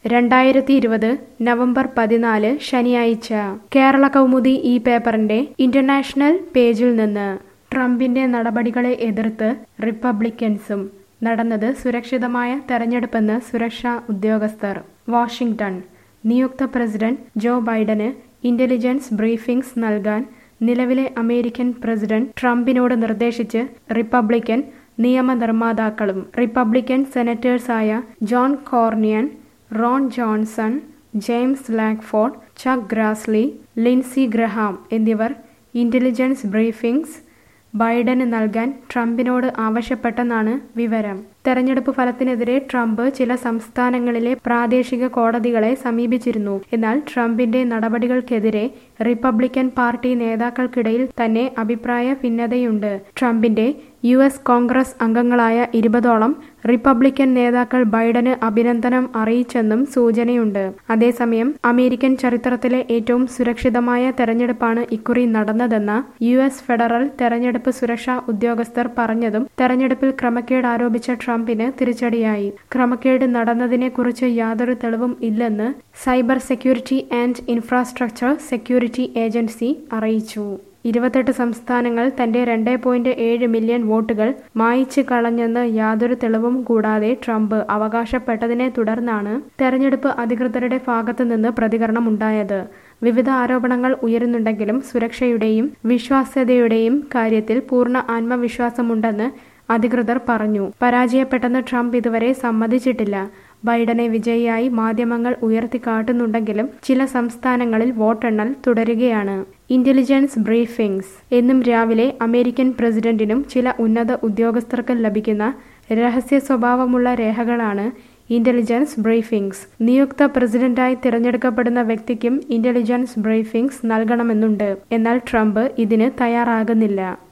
രണ്ടായിരത്തി ഇരുപത് നവംബർ പതിനാല് ശനിയാഴ്ച കേരള കൗമുദി ഈ പേപ്പറിന്റെ ഇന്റർനാഷണൽ പേജിൽ നിന്ന് ട്രംപിന്റെ നടപടികളെ എതിർത്ത് റിപ്പബ്ലിക്കൻസും നടന്നത് സുരക്ഷിതമായ തെരഞ്ഞെടുപ്പെന്ന് സുരക്ഷാ ഉദ്യോഗസ്ഥർ വാഷിംഗ്ടൺ നിയുക്ത പ്രസിഡന്റ് ജോ ബൈഡന് ഇന്റലിജൻസ് ബ്രീഫിംഗ്സ് നൽകാൻ നിലവിലെ അമേരിക്കൻ പ്രസിഡന്റ് ട്രംപിനോട് നിർദ്ദേശിച്ച് റിപ്പബ്ലിക്കൻ നിയമനിർമ്മാതാക്കളും റിപ്പബ്ലിക്കൻ സെനറ്റേഴ്സായ John Cornyn Ron Johnson James Lankford Chuck Grassley Lindsey Graham എന്നിവർ ഇന്റലിജൻസ് ബ്രീഫിംഗ്സ് ബൈഡന് നൽകാൻ ട്രംപിനോട് ആവശ്യപ്പെട്ടെന്നാണ് വിവരം തെരഞ്ഞെടുപ്പ് ഫലത്തിനെതിരെ ട്രംപ് ചില സംസ്ഥാനങ്ങളിലെ പ്രാദേശിക കോടതികളെ സമീപിച്ചിരുന്നു എന്നാൽ ട്രംപിന്റെ നടപടികൾക്കെതിരെ റിപ്പബ്ലിക്കൻ പാർട്ടി നേതാക്കൾക്കിടയിൽ തന്നെ അഭിപ്രായ ഭിന്നതയുണ്ട് ട്രംപിന്റെ യു എസ് കോൺഗ്രസ് അംഗങ്ങളായ ഇരുപതോളം റിപ്പബ്ലിക്കൻ നേതാക്കൾ ബൈഡന് അഭിനന്ദനം അറിയിച്ചെന്നും സൂചനയുണ്ട് അതേസമയം അമേരിക്കൻ ചരിത്രത്തിലെ ഏറ്റവും സുരക്ഷിതമായ തെരഞ്ഞെടുപ്പാണ് ഇക്കുറി നടന്നതെന്ന യു എസ് ഫെഡറൽ തെരഞ്ഞെടുപ്പ് സുരക്ഷാ ഉദ്യോഗസ്ഥർ പറഞ്ഞതും തെരഞ്ഞെടുപ്പിൽ ക്രമക്കേട് ആരോപിച്ച ട്രംപിന് തിരിച്ചടിയായി ക്രമക്കേട് നടന്നതിനെക്കുറിച്ച് യാതൊരു തെളിവും ഇല്ലെന്ന് cyber security and infrastructure security agency അറിയിച്ചു ഇരുപത്തെട്ട് സംസ്ഥാനങ്ങൾ തന്റെ രണ്ട് പോയിന്റ് ഏഴ് മില്യൺ വോട്ടുകൾ മായിച്ചു കളഞ്ഞെന്ന് യാതൊരു തെളിവും കൂടാതെ ട്രംപ് അവകാശപ്പെട്ടതിനെ തുടർന്നാണ് തെരഞ്ഞെടുപ്പ് അധികൃതരുടെ ഭാഗത്തു നിന്ന് പ്രതികരണമുണ്ടായത് വിവിധ ആരോപണങ്ങൾ ഉയരുന്നുണ്ടെങ്കിലും സുരക്ഷയുടെയും വിശ്വാസ്യതയുടെയും കാര്യത്തിൽ പൂർണ്ണ ആത്മവിശ്വാസമുണ്ടെന്ന് അധികൃതർ പറഞ്ഞു പരാജയപ്പെട്ടെന്ന് ട്രംപ് ഇതുവരെ സമ്മതിച്ചിട്ടില്ല ബൈഡനെ വിജയിയായി മാധ്യമങ്ങൾ ഉയർത്തിക്കാട്ടുന്നുണ്ടെങ്കിലും ചില സംസ്ഥാനങ്ങളിൽ വോട്ടെണ്ണൽ തുടരുകയാണ് ഇന്റലിജൻസ് ബ്രീഫിംഗ്സ് എന്നും രാവിലെ അമേരിക്കൻ പ്രസിഡന്റിനും ചില ഉന്നത ഉദ്യോഗസ്ഥർക്കും ലഭിക്കുന്ന രഹസ്യ സ്വഭാവമുള്ള രേഖകളാണ് ഇന്റലിജൻസ് ബ്രീഫിംഗ്സ് നിയുക്ത പ്രസിഡന്റായി തിരഞ്ഞെടുക്കപ്പെടുന്ന വ്യക്തിക്കും ഇന്റലിജൻസ് ബ്രീഫിംഗ്സ് നൽകണമെന്നുണ്ട് എന്നാൽ ട്രംപ് ഇതിന് തയ്യാറാകുന്നില്ല